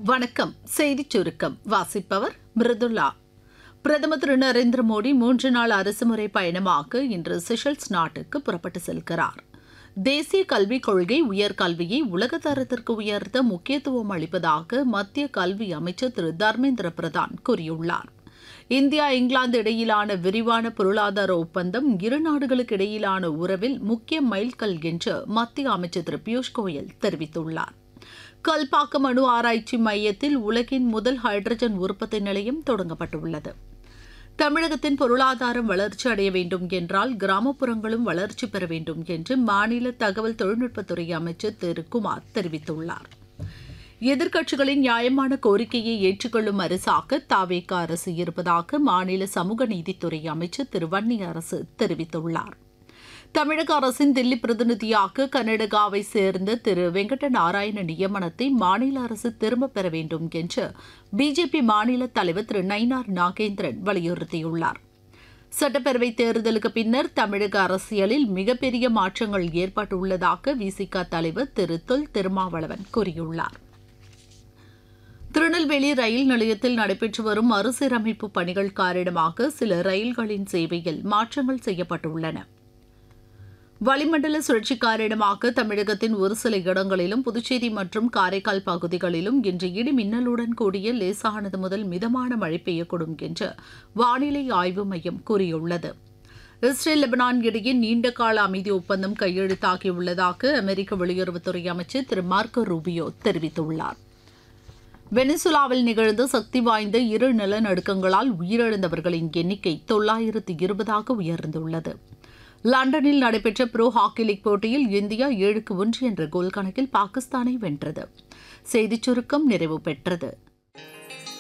வணக்கம் செய்திச் சுருக்கம் வாசிப்பவர் மிருதுல்லா பிரதமர் திரு நரேந்திர மோடி மூன்று நாள் அரசுமுறை பயணமாக இன்று செஷல்ஸ் நாட்டுக்கு புறப்பட்டு செல்கிறார் தேசிய கல்விக் கொள்கை உயர்கல்வியை உலகத்தரத்திற்கு உயர்த்த முக்கியத்துவம் அளிப்பதாக மத்திய கல்வி அமைச்சர் திரு தர்மேந்திர பிரதான் கூறியுள்ளார் இந்தியா இங்கிலாந்து இடையிலான விரிவான பொருளாதார ஒப்பந்தம் இரு நாடுகளுக்கு இடையிலான உறவில் முக்கிய மைல்கல் என்று மத்திய அமைச்சர் திரு பியூஷ் கோயல் தெரிவித்துள்ளார் கல்பாக்கம் அணு ஆராய்ச்சி மையத்தில் உலகின் முதல் ஹைட்ரஜன் உற்பத்தி நிலையம் தொடங்கப்பட்டுள்ளது தமிழகத்தின் பொருளாதாரம் வளர்ச்சி அடைய வேண்டும் என்றால் கிராமப்புறங்களும் வளர்ச்சி பெற வேண்டும் என்று மாநில தகவல் தொழில்நுட்பத்துறை அமைச்சர் திரு குமார் தெரிவித்துள்ளார் எதிர்க்கட்சிகளின் நியாயமான கோரிக்கையை ஏற்றுக்கொள்ளும் அரசாக தாவேக அரசு இருப்பதாக மாநில சமூக நீதித்துறை அமைச்சர் திரு வன்னி அரசு தெரிவித்துள்ளார் தமிழக அரசின் தில்லி பிரதிநிதியாக கர்நாடகாவை சேர்ந்த திரு வெங்கட நாராயண நியமனத்தை மாநில அரசு திரும்பப் பெற வேண்டும் என்று பிஜேபி மாநில தலைவர் திரு நயினார் நாகேந்திரன் வலியுறுத்தியுள்ளார் சட்டப்பேரவை தேர்தலுக்கு பின்னர் தமிழக அரசியலில் மிகப்பெரிய மாற்றங்கள் ஏற்பட்டுள்ளதாக விசிக தலைவர் திரு தொல் திருமாவளவன் கூறியுள்ளார் திருநெல்வேலி ரயில் நிலையத்தில் நடைபெற்று வரும் மறுசீரமைப்பு பணிகள் காரணமாக சில ரயில்களின் சேவையில் மாற்றங்கள் செய்யப்பட்டுள்ளன வளிமண்டல சுழற்சி காரணமாக தமிழகத்தின் ஒரு சில இடங்களிலும் புதுச்சேரி மற்றும் காரைக்கால் பகுதிகளிலும் இன்று இடி மின்னலுடன் கூடிய லேசானது முதல் மிதமான மழை பெய்யக்கூடும் என்று வானிலை ஆய்வு மையம் கூறியுள்ளது இஸ்ரேல் லெபனான் இடையே நீண்டகால அமைதி ஒப்பந்தம் கையெழுத்தாகியுள்ளதாக அமெரிக்க வெளியுறவுத்துறை அமைச்சர் திரு மார்க்கோ ரூபியோ தெரிவித்துள்ளார் வெனிசுலாவில் நிகழ்ந்த சக்தி வாய்ந்த இரு நிலநடுக்கங்களால் உயிரிழந்தவர்களின் எண்ணிக்கை தொள்ளாயிரத்து இருபதாக உயர்ந்துள்ளது லண்டனில் நடைபெற்ற ப்ரோ ஹாக்கி லீக் போட்டியில் இந்தியா ஏழுக்கு ஒன்று என்ற கோல் கணக்கில் பாகிஸ்தானை வென்றது செய்திச் சுருக்கம் நிறைவு பெற்றது